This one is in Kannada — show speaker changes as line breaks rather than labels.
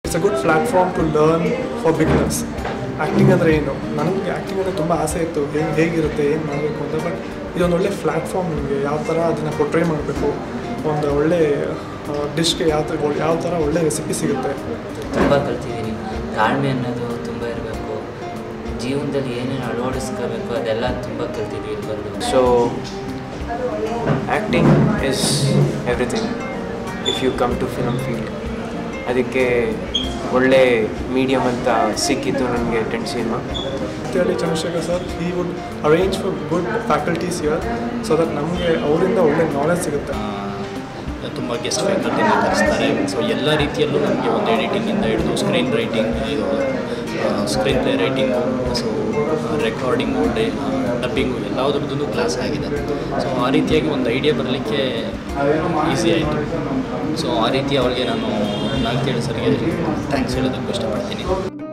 it's a good platform to learn for beginners acting ಅಂದರೆ ಏನು ನನಗೆ ಆ್ಯಕ್ಟಿಂಗ್ ಅಂದರೆ ತುಂಬ ಆಸೆ ಇತ್ತು ಹೇಗೆ ಹೇಗಿರುತ್ತೆ ಏನು ಮಾಡಬೇಕು ಅಂತ ಬಟ್ ಇದೊಂದು ಒಳ್ಳೆ ಪ್ಲ್ಯಾಟ್ಫಾರ್ಮ್ ನಿಮಗೆ ಯಾವ ಥರ ಅದನ್ನು ಪೊಟ್ರೇ ಮಾಡಬೇಕು ಒಂದು ಒಳ್ಳೆ ಡಿಶ್ಗೆ ಯಾವ ಥರ ಯಾವ ಥರ ಒಳ್ಳೆ ರೆಸಿಪಿ ಸಿಗುತ್ತೆ
ತುಂಬ ಕಲ್ತಿದ್ದೀನಿ ತಾಳ್ಮೆ ಅನ್ನೋದು ತುಂಬ ಇರಬೇಕು ಜೀವನದಲ್ಲಿ ಏನೇನು ಅಳವಡಿಸ್ಕೋಬೇಕು ಅದೆಲ್ಲ ತುಂಬ ಕಲ್ತಿದ್ವಿ ಇಲ್ಲಿ ಬಂದು
so acting is everything if you come to film field ಅದಕ್ಕೆ ಒಳ್ಳೆ ಮೀಡಿಯಮ್ ಅಂತ ಸಿಕ್ಕಿತ್ತು ನನಗೆ ಟೆಂಟ್ ಸಿನಿಮಾ
ಅಂತೇಳಿ ಚಂದ್ರಶೇಖರ್ ಸರ್ ಈ would arrange for good faculties year so that ನಮಗೆ ಅವರಿಂದ ಒಳ್ಳೆ ನಾಲೆಜ್ ಸಿಗುತ್ತೆ
ತುಂಬ ಗೆಸ್ಟ್ ಫ್ಯಾಕಲ್ಟಿನ ಕರೆಸ್ತಾರೆ ಸೊ ಎಲ್ಲ ರೀತಿಯಲ್ಲೂ ನಮಗೆ ಒಂದು ಎಡಿಟಿಂಗಿಂದ ಹಿಡಿದು ಸ್ಕ್ರೀನ್ ರೈಟಿಂಗ್ ಇದು screen play writing so recording ಡೇ ಡಬ್ಬಿಂಗು ಎಲ್ಲದರದ್ದು ಕ್ಲಾಸ್ ಆಗಿದೆ ಸೊ ಆ ರೀತಿಯಾಗಿ ಒಂದು ಐಡಿಯಾ ಬರಲಿಕ್ಕೆ ಈಸಿ ಆಯಿತು ಸೊ ಆ ರೀತಿ ಅವ್ರಿಗೆ ನಾನು ನಾಲ್ಕೇಳು ಸರ್ಗೆ ಥ್ಯಾಂಕ್ಸ್ ಹೇಳೋದಕ್ಕೂ ಇಷ್ಟಪಡ್ತೀನಿ